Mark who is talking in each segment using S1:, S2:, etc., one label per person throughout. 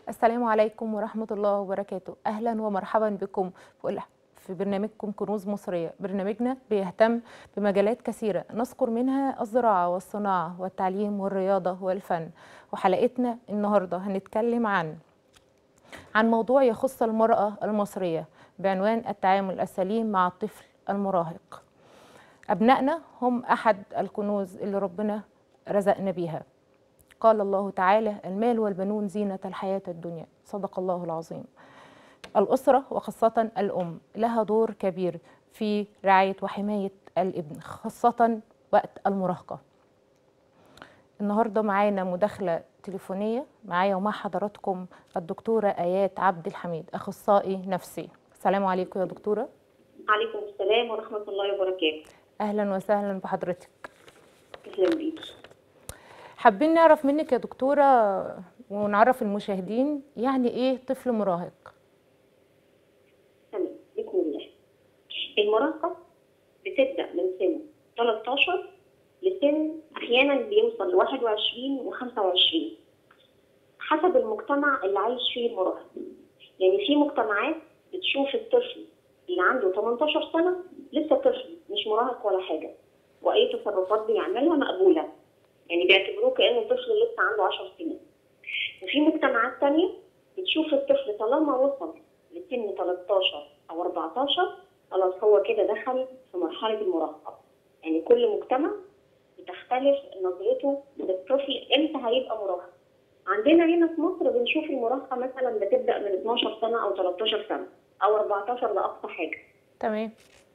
S1: السلام عليكم ورحمة الله وبركاته أهلا ومرحبا بكم في برنامجكم كنوز مصرية برنامجنا بيهتم بمجالات كثيرة نذكر منها الزراعة والصناعة والتعليم والرياضة والفن وحلقتنا النهاردة هنتكلم عن عن موضوع يخص المرأة المصرية بعنوان التعامل السليم مع الطفل المراهق أبنائنا هم أحد الكنوز اللي ربنا رزقنا بيها قال الله تعالى المال والبنون زينة الحياة الدنيا صدق الله العظيم الأسرة وخاصة الأم لها دور كبير في رعاية وحماية الابن خاصة وقت المراهقة النهاردة معانا مداخلة تليفونية معايا ومع حضراتكم الدكتورة آيات عبد الحميد أخصائي نفسي السلام عليكم يا دكتورة
S2: عليكم السلام ورحمة الله وبركاته
S1: أهلا وسهلا بحضرتك
S2: أهلا بيك
S1: حابين نعرف منك يا دكتورة ونعرف المشاهدين يعني إيه طفل مراهق
S2: تمام بسم الله المراهقة بتبدأ من سن 13 لسن أحيانا بيوصل ل 21 و 25 حسب المجتمع اللي عايش فيه المراهق يعني في مجتمعات بتشوف الطفل اللي عنده 18 سنة لسه طفل مش مراهق ولا حاجة وأي تصرفات بيعملها مقبولة يعني بيعتبروه كأنه طفل لسه عنده 10 سنين وفي مجتمعات تانية بتشوف الطفل طالما وصل لسن 13 أو 14 خلاص هو كده دخل في مرحلة المراهقة يعني كل مجتمع بتختلف نظرته للطفل امتى هيبقى مراهق عندنا هنا في مصر بنشوف المراهقة مثلا بتبدأ من 12 سنة أو 13 سنة أو 14 لأقصى حاجة
S1: تمام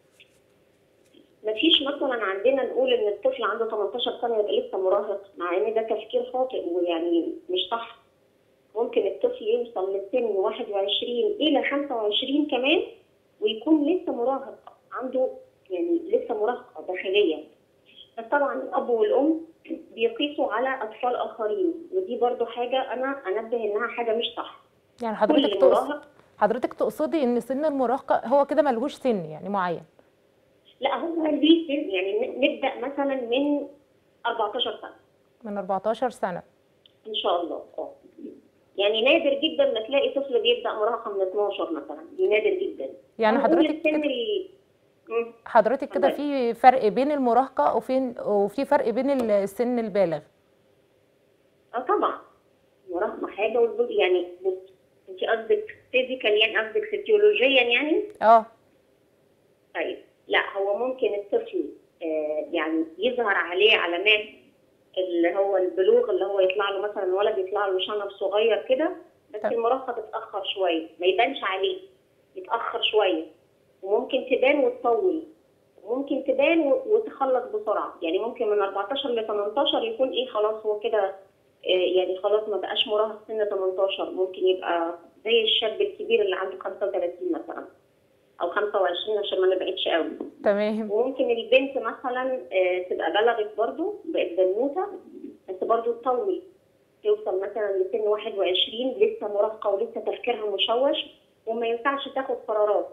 S2: مفيش مثلا عندنا نقول ان الطفل عنده 18 سنه يبقى لسه مراهق مع ان ده تفكير خاطئ ويعني مش صح ممكن الطفل يوصل لسن 21 الى 25 كمان ويكون لسه مراهق عنده يعني لسه مراهقه داخليا بس طبعا الاب والام بيقيسوا على اطفال اخرين ودي برضو حاجه انا انبه انها حاجه مش صح
S1: يعني حضرتك تقصد حضرتك تقصدي ان سن المراهقه هو كده ملهوش سن يعني معين
S2: لا هو ليه سن يعني نبدا مثلا من 14 سنه
S1: من 14 سنه
S2: ان شاء الله اه يعني نادر جدا ما تلاقي طفل بيبدا مراهقه من 12 مثلا دي نادر جدا
S1: يعني حضرتك كده
S2: اللي...
S1: حضرتك كده في فرق بين المراهقه وفين وفي فرق بين السن البالغ
S2: اه طبعا المراهقه حاجه والبلوغ يعني بص انت قصدك فيزيكال يعني قصدك فيزيولوجيا يعني
S1: اه
S2: طيب لا هو ممكن الطفل آه يعني يظهر عليه علامات اللي هو البلوغ اللي هو يطلع له مثلا ولد يطلع له شنب صغير كده بس
S1: طب.
S2: المراهقه تتاخر شويه ما يبانش عليه يتاخر شويه وممكن تبان وتطول وممكن تبان وتخلص بسرعه يعني ممكن من 14 ل 18 يكون ايه خلاص هو كده آه يعني خلاص ما بقاش مراهق سن 18 ممكن يبقى زي الشاب الكبير اللي عنده 35 مثلا او 25 عشان ما نبعدش قوي
S1: تمام
S2: وممكن البنت مثلا تبقى بلغت برضو بقت بنوته بس برضو تطول توصل مثلا لسن 21 لسه مراهقه ولسه تفكيرها مشوش وما ينفعش تاخد قرارات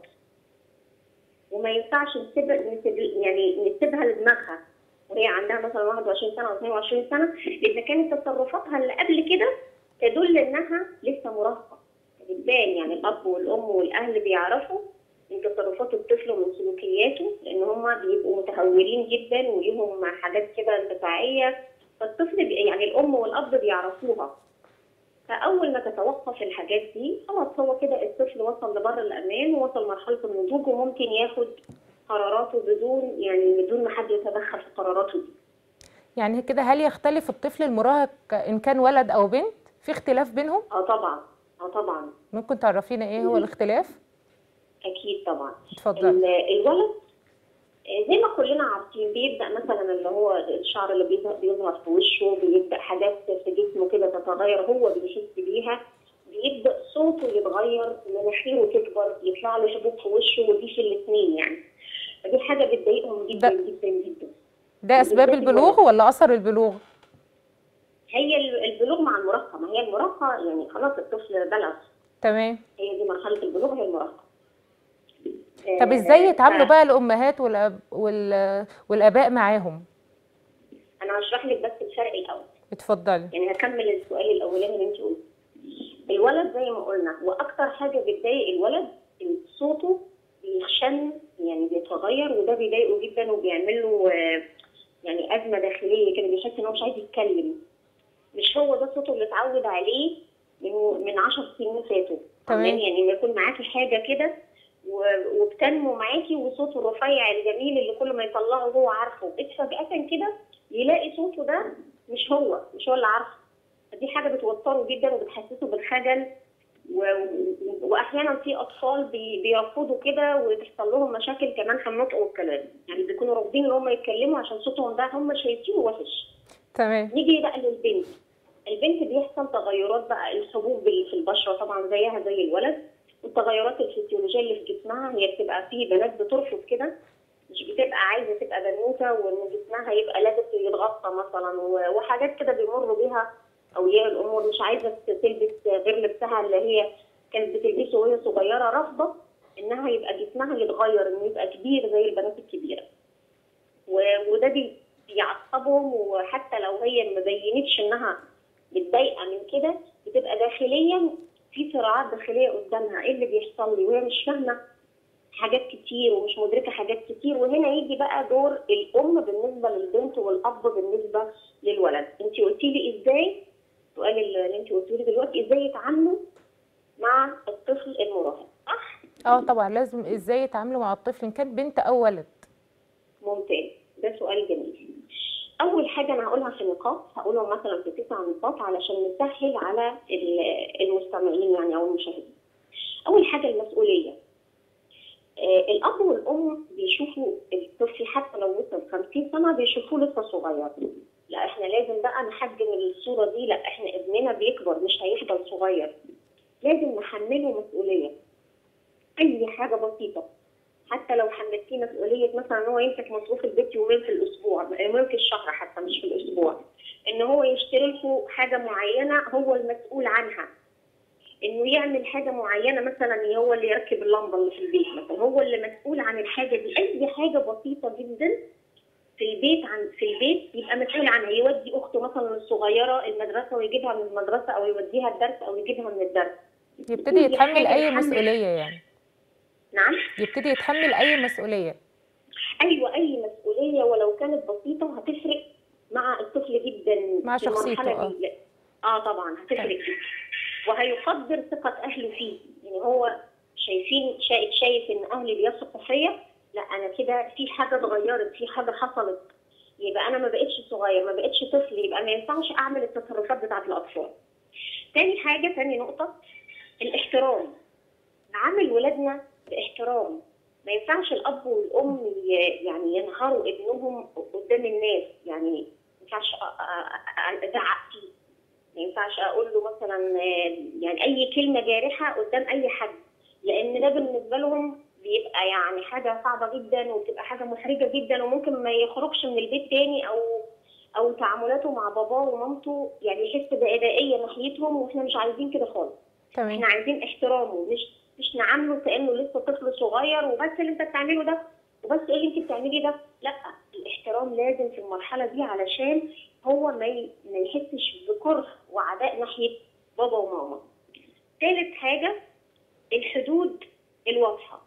S2: وما ينفعش نسيب نسيب يعني نسيبها لدماغها وهي عندها مثلا 21 سنه او 22 سنه اذا كانت تصرفاتها اللي قبل كده تدل انها لسه مراهقه بتبان يعني الاب والام والاهل بيعرفوا من تصرفات الطفل ومن سلوكياته لان هم بيبقوا متهورين جدا وليهم حاجات كده اندفاعيه فالطفل يعني الام والاب بيعرفوها فاول ما تتوقف الحاجات دي خلاص هو كده الطفل وصل لبر الامان ووصل مرحله النضوج وممكن ياخد قراراته بدون يعني بدون ما حد يتدخل في قراراته دي
S1: يعني كده هل يختلف الطفل المراهق ان كان ولد او بنت في اختلاف بينهم
S2: اه طبعا اه طبعا
S1: ممكن تعرفينا ايه هو الاختلاف
S2: اكيد طبعا
S1: اتفضلي
S2: الولد زي ما كلنا عارفين بيبدا مثلا اللي هو الشعر اللي بيظهر في وشه بيبدا حاجات في جسمه كده تتغير هو بيحس بيها بيبدا صوته يتغير مناخيره تكبر يطلع له حبوب في وشه ودي في الاثنين يعني فدي حاجه بتضايقهم جدا
S1: ده-
S2: جدا جدا
S1: ده اسباب
S2: بالذات
S1: البلوغ ولا اثر البلوغ
S2: هي البلوغ مع المراهقه ما هي المراهقه يعني خلاص الطفل بلغ
S1: تمام
S2: هي دي مرحله البلوغ هي المراهقه
S1: طب
S2: آه،
S1: ازاي يتعاملوا
S2: ف-
S1: بقى الامهات والأب وال... والاباء معاهم
S2: انا هشرح لك بس الفرق الاول
S1: اتفضلي
S2: يعني هكمل السؤال الاولاني اللي انت قلته الولد زي ما قلنا واكتر حاجه بتضايق الولد إن صوته بيخشن يعني بيتغير وده بيضايقه جدا وبيعمل له آه، يعني ازمه داخليه كده بيحس ان هو مش عايز يتكلم مش هو ده صوته اللي اتعود عليه من من 10 سنين فاتوا
S1: تمام.
S2: فاهماني؟ يعني لما يكون معاكي حاجه كده و- وبتنمو معاكي وصوته الرفيع الجميل اللي كل ما يطلعه هو عارفه بس فجاه كده يلاقي صوته ده مش هو مش هو اللي عارفه فدي حاجه بتوتره جدا وبتحسسه بالخجل و... و- واحيانا في اطفال بي... بيرفضوا كده وتحصل لهم مشاكل كمان في النطق والكلام يعني بيكونوا رافضين ان هم يتكلموا عشان صوتهم ده هم شايفينه وحش
S1: تمام
S2: نيجي بقى للبنت البنت بيحصل تغيرات بقى الحبوب اللي في البشره طبعا زيها زي الولد والتغيرات الفسيولوجيه اللي في جسمها هي بتبقى في بنات بترفض كده مش بتبقى عايزه تبقى بنوته وان جسمها يبقى لازم يتغطى مثلا و- وحاجات كده بيمروا بيها اولياء الامور مش عايزه تلبس غير لبسها اللي هي كانت بتلبسه وهي صغيره رافضه انها يبقى جسمها يتغير انه يبقى كبير زي البنات الكبيره و- وده بي- بيعصبهم وحتى لو هي ما بينتش انها متضايقه من كده بتبقى داخليا في صراعات داخليه قدامها ايه اللي بيحصل لي وهي مش فاهمه حاجات كتير ومش مدركه حاجات كتير وهنا يجي بقى دور الام بالنسبه للبنت والاب بالنسبه للولد انت قلتي لي ازاي السؤال اللي انت قلتيه لي دلوقتي ازاي يتعاملوا مع الطفل المراهق صح
S1: اه طبعا لازم ازاي يتعاملوا مع الطفل ان كان بنت او ولد
S2: ممتاز ده سؤال جميل اول حاجه انا هقولها في نقاط هقولهم مثلا في تسع نقاط علشان نسهل على ال- المستمعين يعني او المشاهدين اول حاجه المسؤوليه آه، الاب والام بيشوفوا الطفل حتى لو وصل 50 سنه بيشوفوه لسه صغير لا احنا لازم بقى نحجم الصوره دي لا احنا ابننا بيكبر مش هيفضل صغير لازم نحمله مسؤوليه اي حاجه بسيطه حتى لو حملتيه مسؤوليه مثلا ان هو يمسك مصروف البيت يومين في الاسبوع يومين في الشهر حتى مش في الاسبوع ان هو يشتري لكم حاجه معينه هو المسؤول عنها انه يعمل حاجه معينه مثلا هو اللي يركب اللمبه اللي في البيت مثلا هو اللي مسؤول عن الحاجه دي اي حاجه بسيطه جدا في البيت عن في البيت يبقى مسؤول عنها يودي اخته مثلا الصغيره المدرسه ويجيبها من المدرسه او يوديها الدرس او يجيبها من الدرس
S1: يبتدي
S2: كل
S1: يتحمل
S2: حاجة
S1: اي
S2: يتحمل.
S1: مسؤوليه يعني
S2: نعم
S1: يبتدي يتحمل اي مسؤوليه
S2: ايوه اي مسؤوليه ولو كانت بسيطه هتفرق مع الطفل جدا
S1: مع
S2: في
S1: شخصيته،
S2: المرحلة
S1: آه.
S2: دي. لا. اه طبعا هتفرق جدا وهيقدر ثقه اهله فيه يعني هو شايفين شايف شايف ان اهلي بيثقوا فيا لا انا كده في حاجه اتغيرت في حاجه حصلت يبقى انا ما بقتش صغير ما بقتش طفل يبقى ما ينفعش اعمل التصرفات بتاعت الاطفال تاني حاجه تاني نقطه الاحترام نعامل ولادنا باحترام ما ينفعش الاب والام ي- يعني ينهروا ابنهم قدام الناس يعني ما ينفعش أ- أ- أ- ازعق فيه ما ينفعش اقول له مثلا آه، يعني اي كلمه جارحه قدام اي حد لان ده بالنسبه لهم بيبقى يعني حاجه صعبه جدا وبتبقى حاجه محرجه جدا وممكن ما يخرجش من البيت تاني او او تعاملاته مع باباه ومامته يعني يحس بادائيه ناحيتهم واحنا مش عايزين كده خالص
S1: تمام
S2: احنا عايزين احترامه مش مش نعامله كانه لسه طفل صغير وبس اللي انت بتعمله ده وبس ايه اللي انت بتعمليه ده لا الاحترام لازم في المرحله دي علشان هو ما ي- ما يحسش بكره وعداء ناحيه بابا وماما ثالث حاجه الحدود الواضحه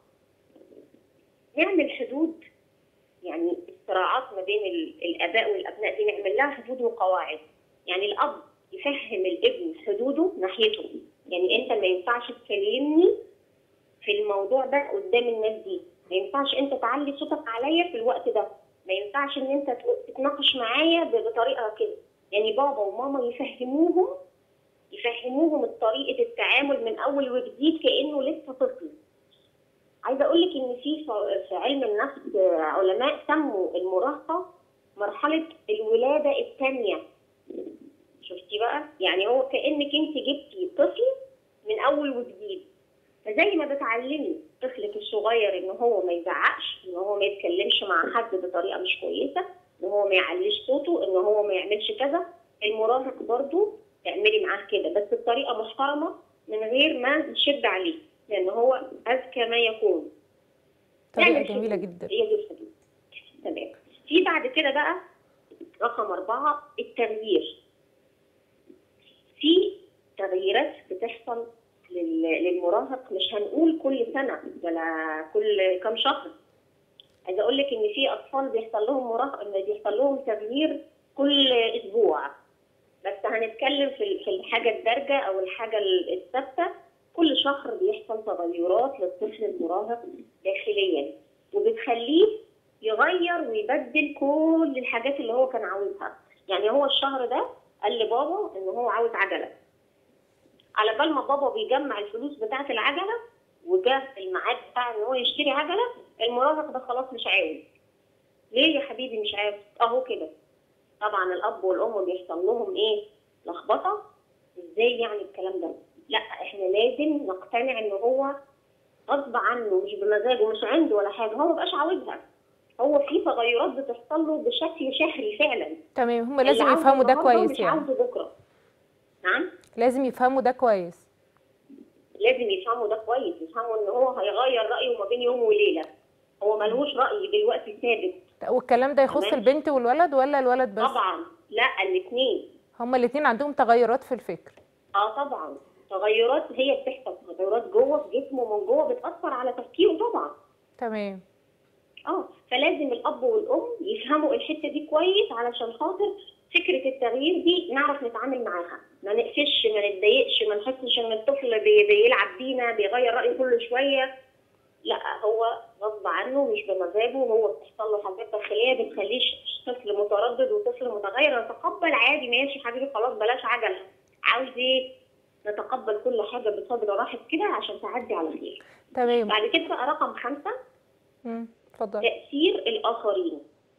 S2: نعمل حدود يعني الصراعات ما بين ال- الاباء والابناء دي نعمل لها حدود وقواعد يعني الاب يفهم الابن حدوده ناحيته يعني انت ما ينفعش تكلمني في الموضوع ده قدام الناس دي ما ينفعش انت تعلي صوتك عليا في الوقت ده ما ينفعش ان انت تق- تتناقش معايا ب- بطريقه كده يعني بابا وماما يفهموهم يفهموهم طريقه التعامل من اول وجديد كانه لسه طفل عايزه اقول لك ان في ف- في علم النفس آه، علماء سموا المراهقه مرحله الولاده الثانيه شفتي بقى يعني هو كانك انت جبتي طفل من اول وجديد فزي ما بتعلمي طفلك الصغير ان هو ما يزعقش ان هو ما يتكلمش مع حد بطريقه مش كويسه ان هو ما يعليش صوته ان هو ما يعملش كذا المراهق برضو تعملي معاه كده بس بطريقه محترمه من غير ما نشد عليه لان هو اذكى ما يكون
S1: طريقه
S2: نعمل
S1: جميله
S2: حدود.
S1: جدا
S2: هي دي الحدود تمام في بعد كده بقى رقم أربعة التغيير في تغييرات بت- بتحصل لل- للمراهق مش هنقول كل سنه ولا كل كام شهر عايزه اقول لك ان في اطفال بيحصل لهم مراهق ان بيحصل لهم تغيير كل اسبوع بس هنتكلم في ال- في الحاجه الدارجه او الحاجه ال- الثابته كل شهر بيحصل تغيرات للطفل المراهق داخليا وبتخليه يغير ويبدل كل الحاجات اللي هو كان عاوزها يعني هو الشهر ده قال لبابا ان هو عاوز عجله على بال ما بابا بيجمع الفلوس بتاعه العجله وجاء الميعاد بتاع ان هو يشتري عجله المراهق ده خلاص مش عاوز ليه يا حبيبي مش عاوز اهو كده طبعا الاب والام بيحصل لهم ايه لخبطه ازاي يعني الكلام ده لا احنا لازم نقتنع ان هو غصب عنه مش بمزاجه مش عنده ولا حاجه هو مبقاش عاوزها هو في تغيرات بتحصل له بشكل شهري فعلا
S1: تمام هم
S2: اللي
S1: لازم
S2: عاوزه
S1: يفهموا ده
S2: النهارده
S1: كويس
S2: مش
S1: يعني
S2: عاوزه بكره نعم
S1: لازم يفهموا ده كويس
S2: لازم يفهموا ده كويس يفهموا ان هو هيغير رايه ما بين يوم وليله هو ملهوش راي دلوقتي ثابت
S1: والكلام ده يخص
S2: تمام.
S1: البنت والولد ولا الولد بس
S2: طبعا لا الاثنين
S1: هما الاثنين عندهم تغيرات في الفكر
S2: اه طبعا تغيرات هي بتحصل تغيرات جوه في جسمه من جوه بتاثر على تفكيره طبعا
S1: تمام
S2: اه فلازم الاب والام يفهموا الحته دي كويس علشان خاطر فكره التغيير دي نعرف نتعامل معاها ما نقفش ما نتضايقش ما نحسش ان الطفل بي بيلعب بينا بيغير رايه كل شويه لا هو غصب عنه مش بمزاجه هو بتحصل له حاجات داخليه بتخليش طفل متردد وطفل متغير نتقبل عادي ماشي حبيبي خلاص بلاش عجله عاوز ايه نتقبل كل حاجه بصدر رحب كده عشان تعدي على خير
S1: تمام
S2: بعد كده بقى رقم خمسه
S1: مم، اتفضل
S2: تأثير الآخرين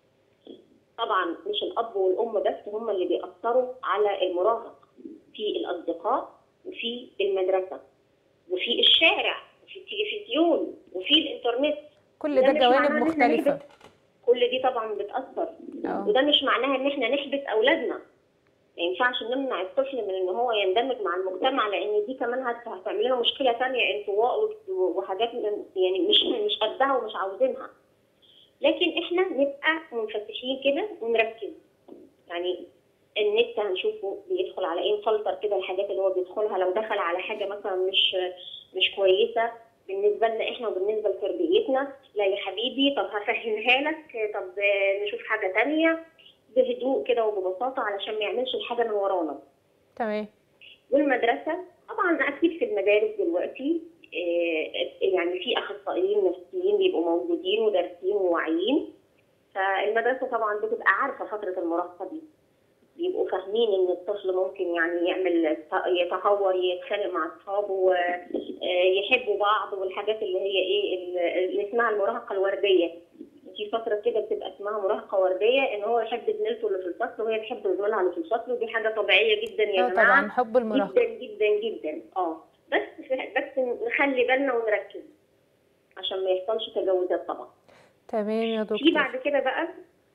S2: طبعا مش الأب والأم بس هم اللي بيأثروا على المراهق في الأصدقاء وفي المدرسة وفي الشارع وفي التلفزيون وفي الإنترنت
S1: كل
S2: ده
S1: ده
S2: مش
S1: جوانب
S2: معناه إن إحنا
S1: مختلفة
S2: نحبس. كل دي طبعا بتأثر
S1: اه
S2: وده مش معناها إن إحنا نحبس أولادنا ما ينفعش نمنع الطفل من ان هو يندمج مع المجتمع لان دي كمان هت- هتعمل لنا مشكله ثانيه انطواء و- وحاجات من- يعني مش مش قدها ومش عاوزينها لكن احنا نبقى منفتحين كده ونركز يعني النت هنشوفه بيدخل على ايه نفلتر كده الحاجات اللي هو بيدخلها لو دخل على حاجه مثلا مش مش كويسه بالنسبه لنا احنا وبالنسبه لتربيتنا لا يا حبيبي طب هفهمها لك طب آه، نشوف حاجه تانية بهدوء كده وببساطه علشان ما يعملش الحاجه من ورانا
S1: تمام
S2: والمدرسه طبعا اكيد في المدارس دلوقتي آه، يعني في اخصائيين نفسيين بيبقوا موجودين ودارسين وواعيين فالمدرسه طبعا بتبقى عارفه فتره المراهقه دي بيبقوا فاهمين ان الطفل ممكن يعني يعمل يتهور يتخانق مع اصحابه آه، يحبوا بعض والحاجات اللي هي ايه اللي اسمها المراهقه الورديه في فتره كده بتبقى اسمها مراهقه ورديه ان هو يحب زميلته اللي في الفصل وهي تحب زميلها اللي في الفصل ودي حاجه طبيعيه جدا يا
S1: اه
S2: جماعه
S1: طبعا حب المراهقة
S2: جدا جدا جدا اه بس بس نخلي بالنا ونركز عشان ما يحصلش تجاوزات طبعا
S1: تمام يا
S2: في
S1: دكتور
S2: بعد كده بقى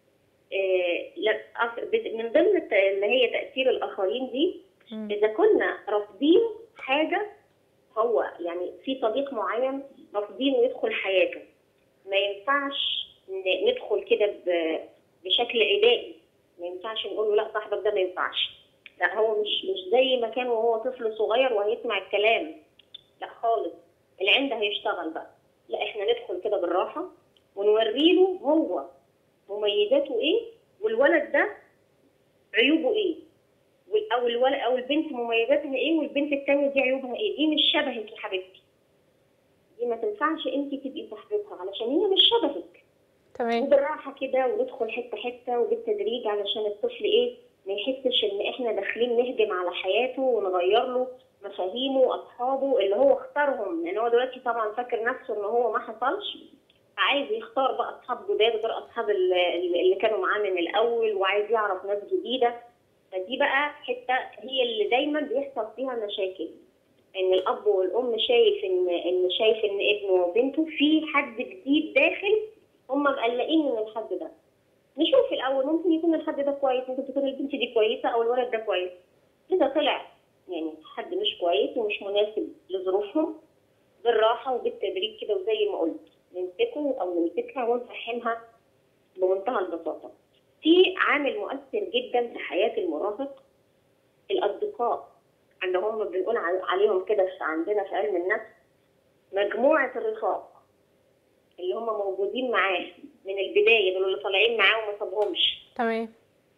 S2: آه لا أص- بت- من ضمن الت- اللي هي تاثير الاخرين دي
S1: مم.
S2: اذا كنا رافضين حاجه هو يعني في صديق معين رافضينه يدخل حياته ما ينفعش ن- ندخل كده ب- بشكل عدائي ما ينفعش نقول له لا صاحبك ده ما ينفعش لا هو مش مش زي ما كان وهو طفل صغير وهيسمع الكلام لا خالص العند هيشتغل بقى لا احنا ندخل كده بالراحه ونوري له هو مميزاته ايه والولد ده عيوبه ايه وال- او الولد او البنت مميزاتها ايه والبنت التانية دي عيوبها ايه دي مش شبهك يا حبيبتي دي ما تنفعش انت تبقي صاحبتها علشان هي مش شبهك
S1: تمام
S2: وبالراحه كده وندخل حته حته وبالتدريج علشان الطفل ايه ما يحسش ان احنا داخلين نهجم على حياته ونغير له مفاهيمه واصحابه اللي هو اختارهم لان هو دلوقتي طبعا فاكر نفسه ان هو ما حصلش عايز يختار بقى اصحاب جداد غير اصحاب ال- ال- اللي كانوا معاه من الاول وعايز يعرف ناس جديده فدي بقى حته هي اللي دايما بيحصل فيها مشاكل ان الاب والام شايف ان ان شايف ان ابنه وبنته في حد جديد داخل هم مقلقين من الحد ده نشوف الاول ممكن يكون الحد ده كويس ممكن تكون البنت دي كويسه او الولد ده كويس اذا طلع يعني حد مش كويس ومش مناسب لظروفهم بالراحه وبالتدريج كده وزي ما قلت نمسكه او نمسكها ونفهمها بمنتهى البساطه في عامل مؤثر جدا في حياه المراهق الاصدقاء اللي هم بنقول عل- عليهم كده في عندنا في علم النفس مجموعه الرفاق اللي هم موجودين معاه من البدايه دول اللي طالعين معاه وما سابهمش
S1: تمام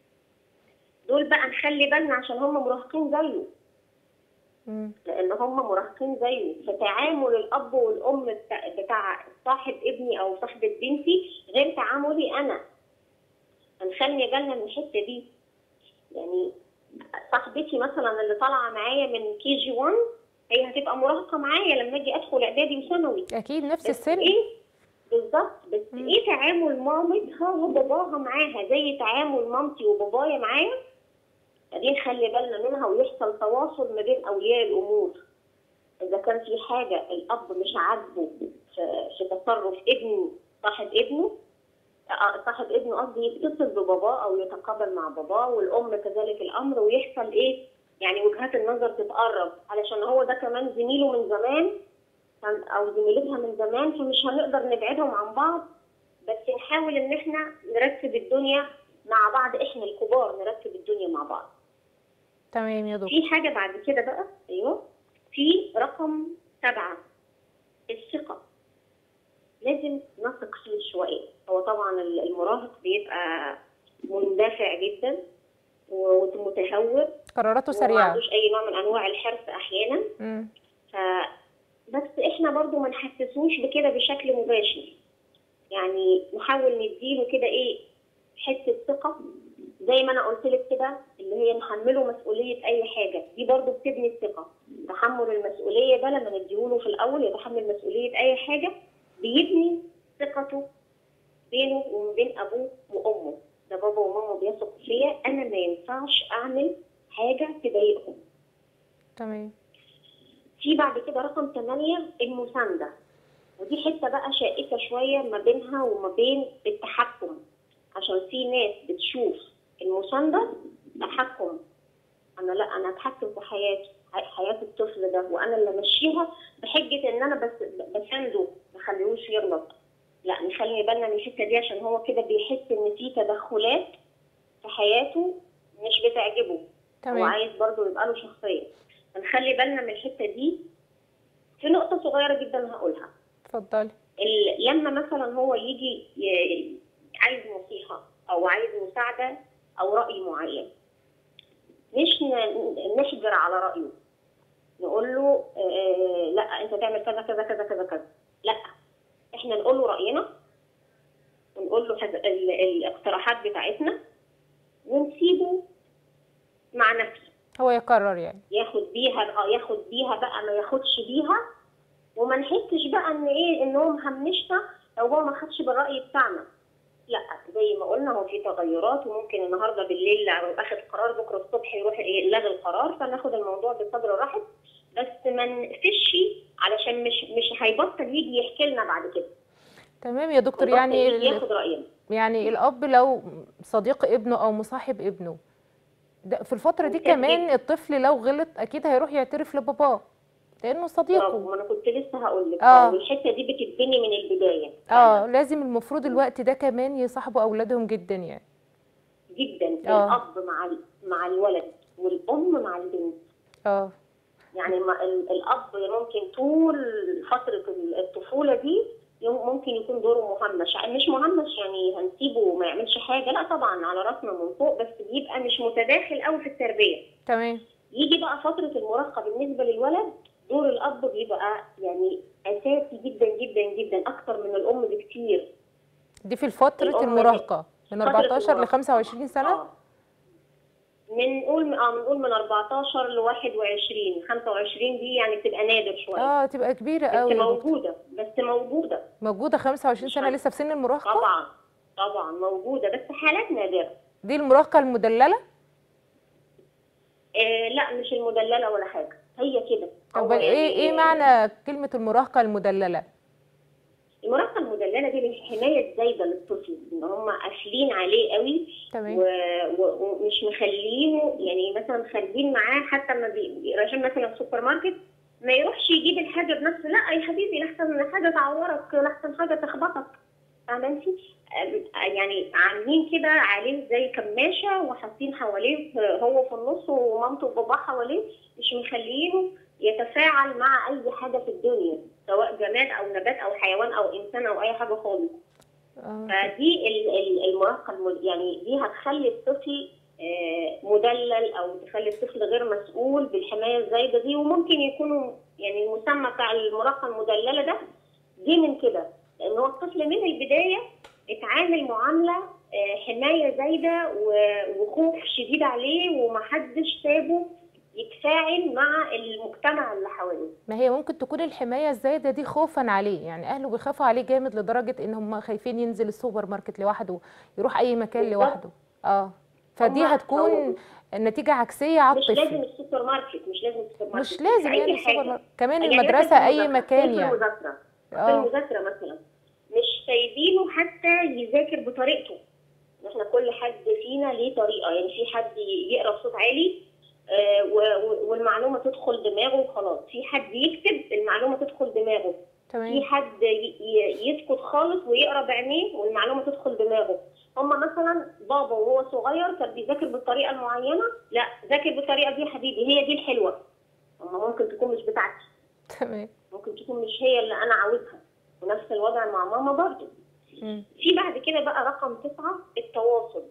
S2: دول بقى نخلي بالنا عشان هم مراهقين زيه
S1: مم.
S2: لان هم مراهقين زيه فتعامل الاب والام بتاع, بتاع صاحب ابني او صاحبه بنتي غير تعاملي انا هنخلي بالنا من الحته دي يعني صاحبتي مثلا اللي طالعه معايا من كي جي 1 هي هتبقى مراهقه معايا لما اجي ادخل اعدادي وثانوي
S1: اكيد نفس
S2: بس
S1: السن
S2: ايه بالظبط بس
S1: مم.
S2: ايه تعامل مامتها وباباها معاها زي تعامل مامتي وبابايا معايا دي نخلي بالنا منها ويحصل تواصل ما بين اولياء الامور اذا كان في حاجه الاب مش عاجبه في, في تصرف ابن صاحب ابنه آه، صاحب ابنه قصدي يتصل بباباه او يتقابل مع باباه والام كذلك الامر ويحصل ايه يعني وجهات النظر تتقرب علشان هو ده كمان زميله من زمان فم- او زميلتها من زمان فمش هنقدر نبعدهم عن بعض بس نحاول ان احنا نرتب الدنيا مع بعض احنا الكبار نرتب الدنيا مع بعض
S1: تمام يا دكتور
S2: في حاجة بعد كده بقى ايوه في رقم سبعة الثقة لازم نثق فيه شوية هو طبعا المراهق بيبقى مندفع جدا ومتهور
S1: قراراته
S2: وما
S1: سريعه
S2: عندوش اي نوع من انواع الحرص احيانا
S1: مم.
S2: ف بس احنا برضو ما نحسسوش بكده بشكل مباشر يعني نحاول نديله كده ايه حته ثقه زي ما انا قلت لك كده اللي هي نحمله مسؤوليه اي حاجه دي برضو بتبني الثقه تحمل المسؤوليه ده لما نديهوله في الاول يتحمل مسؤوليه اي حاجه بيبني ثقته بينه وما بين ابوه وامه ده بابا وماما بيثقوا فيا انا ما ينفعش اعمل حاجه تضايقهم
S1: تمام
S2: في بعد كده رقم 8 المساندة ودي حتة بقى شائكة شوية ما بينها وما بين التحكم عشان في ناس بتشوف المساندة تحكم أنا لا أنا أتحكم في حياته حياة الطفل ده وأنا اللي أمشيها بحجة إن أنا بس بسانده ما خليهوش يغلط لا نخلي بالنا من الحتة دي عشان هو كده بيحس إن في تدخلات في حياته مش بتعجبه هو
S1: تمام
S2: عايز برضه يبقى له شخصية فنخلي بالنا من الحتة دي في نقطة صغيرة جدا هقولها
S1: اتفضلي
S2: ال- لما مثلا هو يجي ي- عايز نصيحة أو عايز مساعدة أو رأي معين مش ن- نحجر على رأيه نقول له آه لا أنت تعمل كذا كذا كذا كذا كذا لا إحنا نقول له رأينا ونقول له حز- ال- الاقتراحات بتاعتنا ونسيبه مع نفسه
S1: هو يقرر يعني
S2: ياخد بيها اه ياخد بيها بقى ما ياخدش بيها وما نحسش بقى ان ايه ان هو مهمشنا لو هو ما خدش بالراي بتاعنا لا زي ما قلنا هو في تغيرات وممكن النهارده بالليل لو اخد قرار بكره الصبح يروح يلغي القرار فناخد الموضوع بصدر رحب بس ما نقفش علشان مش مش هيبطل يجي يحكي لنا بعد كده
S1: تمام يا دكتور
S2: هيبطل
S1: يعني
S2: يجي
S1: ال-
S2: ياخد راينا
S1: يعني الاب لو صديق ابنه او مصاحب ابنه ده في الفتره دي
S2: ممتاز
S1: كمان
S2: جدا.
S1: الطفل لو غلط اكيد هيروح يعترف لباباه لانه
S2: برافو
S1: صديقه
S2: ما انا كنت لسه هقول لك
S1: آه.
S2: اه الحته دي بتتبني من البدايه
S1: اه لازم المفروض الوقت ده كمان يصاحبوا اولادهم جدا يعني
S2: جدا
S1: آه.
S2: الاب مع ال- مع الولد والام مع البنت
S1: اه
S2: يعني ما ال- الاب ممكن طول فتره الطفوله دي يم- ممكن يكون دوره مهمش يعني مش مهمش يعني هنسيبه ما يعملش حاجه لا طبعا على راسنا من فوق بس بيبقى مش متداخل قوي في التربيه
S1: تمام
S2: يجي بقى فتره المراهقه بالنسبه للولد دور الاب بيبقى يعني اساسي جدا جدا جدا اكتر من الام بكتير
S1: دي في فتره
S2: الأم
S1: المراهقه من
S2: فترة
S1: 14 ل
S2: المراهقة.
S1: 25 سنه
S2: اه من نقول اه بنقول من 14 ل 21 25 دي يعني بتبقى نادر شويه
S1: اه تبقى كبيره
S2: بس
S1: قوي
S2: موجوده بس موجوده
S1: موجوده 25 سنه
S2: عارفة.
S1: لسه في سن المراهقه
S2: طبعا طبعا موجوده بس حالات نادره
S1: دي المراهقه المدلله
S2: آه لا مش المدلله ولا حاجه هي كده
S1: طب
S2: هو
S1: ايه
S2: يعني
S1: ايه معنى كلمه المراهقه المدلله
S2: المراهقه المدلله دي الحمايه الزايده للطفل ان هم قافلين عليه قوي
S1: تمام
S2: و- و- ومش مخلينه يعني مثلا مخلين معاه حتى ما بي- عشان مثلا السوبر ماركت ما يروحش يجيب الحاجه بنفسه لا يا حبيبي لحسن حاجه تعورك لحسن حاجه تخبطك فاهمه انت يعني عاملين كده عليه زي كماشه وحاطين حواليه هو في النص ومامته وباباه حواليه مش مخلينه يتفاعل مع اي حاجه في الدنيا سواء جماد او نبات او حيوان او انسان او اي حاجه خالص
S1: آه.
S2: فدي ال- ال- المراهقه المد... يعني دي هتخلي الطفل آه، مدلل او تخلي الطفل غير مسؤول بالحمايه الزايده دي وممكن يكونوا يعني المسمى بتاع المراهقه المدلله ده جه من كده لان هو الطفل من البدايه اتعامل معامله آه، حمايه زايده و- وخوف شديد عليه ومحدش سابه يتفاعل مع المجتمع اللي حواليه
S1: ما هي ممكن تكون الحماية الزايدة دي خوفا عليه يعني أهله بيخافوا عليه جامد لدرجة إن هم خايفين ينزل السوبر ماركت لوحده يروح أي مكان
S2: بالظبط.
S1: لوحده اه فدي
S2: هما-
S1: هتكون النتيجة عكسية على
S2: مش لازم
S1: الطفل
S2: السوبر ماركت مش لازم السوبر ماركت
S1: مش لازم
S2: أي
S1: يعني السوبر
S2: حاجة.
S1: ماركت كمان
S2: يعني
S1: المدرسة
S2: مثلا
S1: أي
S2: المذاكرة.
S1: مكان
S2: في
S1: يعني
S2: المذاكرة في
S1: اه
S2: المذاكرة مثلا مش سايبينه حتى يذاكر بطريقته احنا كل حد فينا ليه طريقة يعني في حد يقرا بصوت عالي آه، و- و- والمعلومة تدخل دماغه وخلاص في حد يكتب المعلومة تدخل دماغه في
S1: تمام
S2: حد ي- ي- يسكت خالص ويقرا بعينيه والمعلومه تدخل دماغه هما مثلا بابا وهو صغير كان بيذاكر بالطريقه المعينه لا ذاكر بالطريقه دي يا حبيبي هي دي الحلوه اما ممكن تكون مش بتاعتي
S1: تمام
S2: ممكن تكون مش هي اللي انا عاوزها ونفس الوضع مع ماما برضه
S1: مم.
S2: في بعد كده بقى رقم تسعة التواصل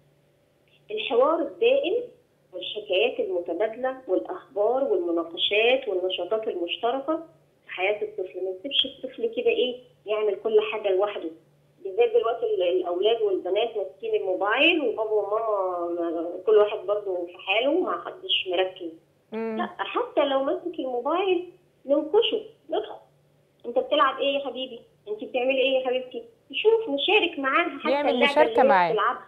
S2: الحوار الدائم والحكايات المتبادلة والأخبار والمناقشات والنشاطات المشتركة في حياة الطفل ما نسيبش الطفل كده إيه يعمل كل حاجة لوحده بالذات دلوقتي ال- الأولاد والبنات ماسكين الموبايل وبابا وماما كل واحد برضه في حاله ما حدش مركز لا
S1: مم.
S2: حتى لو مسك الموبايل ننكشه ندخل انت بتلعب ايه يا حبيبي انت بتعملي ايه يا حبيبتي نشوف نشارك معاها حتى
S1: يعمل
S2: اللعبة
S1: مشاركة
S2: اللي هي
S1: معاه.
S2: بتلعبها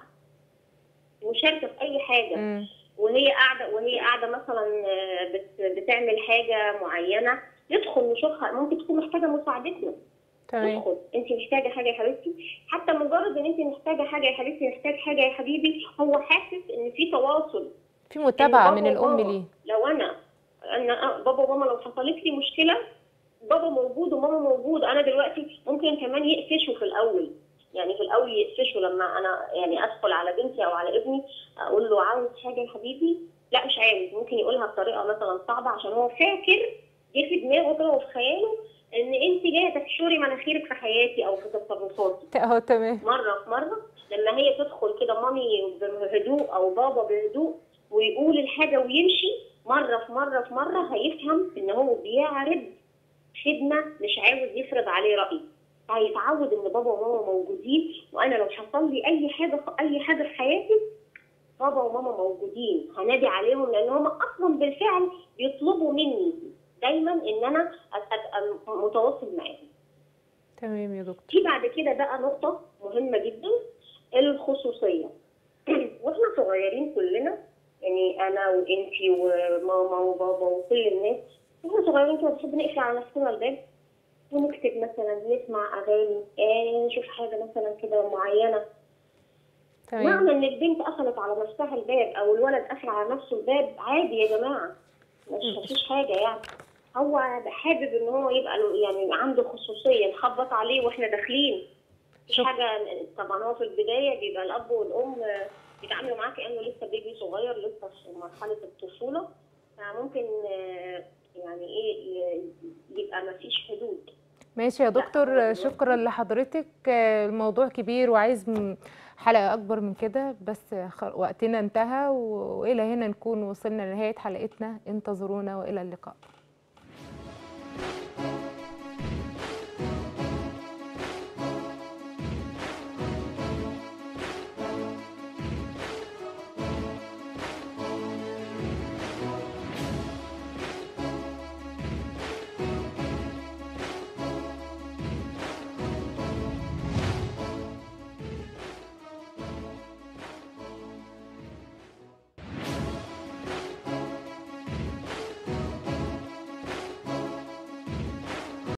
S2: مشاركة في اي حاجة
S1: مم.
S2: وهي قاعدة وهي قاعدة مثلا آه، بت- بتعمل حاجة معينة ندخل نشوفها ممكن تكون محتاجة مساعدتنا
S1: تمام
S2: ندخل انت محتاجة حاجة يا حبيبتي حتى مجرد ان انت محتاجة حاجة يا حبيبتي محتاج حاجة يا حبيبي هو حاسس ان في تواصل
S1: في متابعة
S2: إن
S1: من
S2: بابا
S1: الأم
S2: وماما
S1: ليه
S2: لو انا انا بابا وماما لو حصلت لي مشكله بابا موجود وماما موجود انا دلوقتي ممكن كمان يقفشوا في الاول يعني في الاول يقفشوا لما انا يعني ادخل على بنتي او على ابني اقول له عاوز حاجه يا حبيبي لا مش عاوز ممكن يقولها بطريقه مثلا صعبه عشان هو فاكر جه في دماغه كده وفي خياله ان انت جايه تحشري مناخيرك في حياتي او في تصرفاتي
S1: اهو تمام
S2: مره في مره لما هي تدخل كده مامي بهدوء او بابا بهدوء ويقول الحاجه ويمشي مره في مره في مره هيفهم ان هو بيعرض خدمه مش عاوز يفرض عليه راي هيتعود ان بابا وماما موجودين وانا لو حصل لي اي حاجه اي حاجه في حياتي بابا وماما موجودين هنادي عليهم لان هم اصلا بالفعل بيطلبوا مني دايما ان انا ابقى متواصل معاهم
S1: تمام يا دكتور
S2: في بعد كده بقى نقطة مهمة جدا الخصوصية واحنا صغيرين كلنا يعني انا وانتي وماما وبابا وكل الناس واحنا صغيرين كده بنحب نقفل على نفسنا الباب ونكتب مثلا نسمع اغاني آه نشوف حاجة مثلا كده معينة
S1: تمام
S2: معنى ان البنت قفلت على نفسها الباب او الولد قفل على نفسه الباب عادي يا جماعة مش مفيش حاجة يعني هو حابب ان هو يبقى له- يعني عنده خصوصية نخبط عليه واحنا داخلين مفيش
S1: شك-
S2: حاجة طبعا هو في البداية بيبقى الأب والأم بيتعاملوا معاه كأنه لسه بيبي صغير لسه في مرحلة الطفولة فممكن آه، يعني إيه ي- يبقى مفيش حدود
S1: ماشي يا
S2: لا، هو
S1: دكتور
S2: دلوقتي-
S1: شكرا لحضرتك آه، الموضوع كبير وعايز م- حلقة أكبر من كده بس خ- وقتنا انتهى و- وإلى هنا نكون وصلنا لنهاية حلقتنا انتظرونا وإلى اللقاء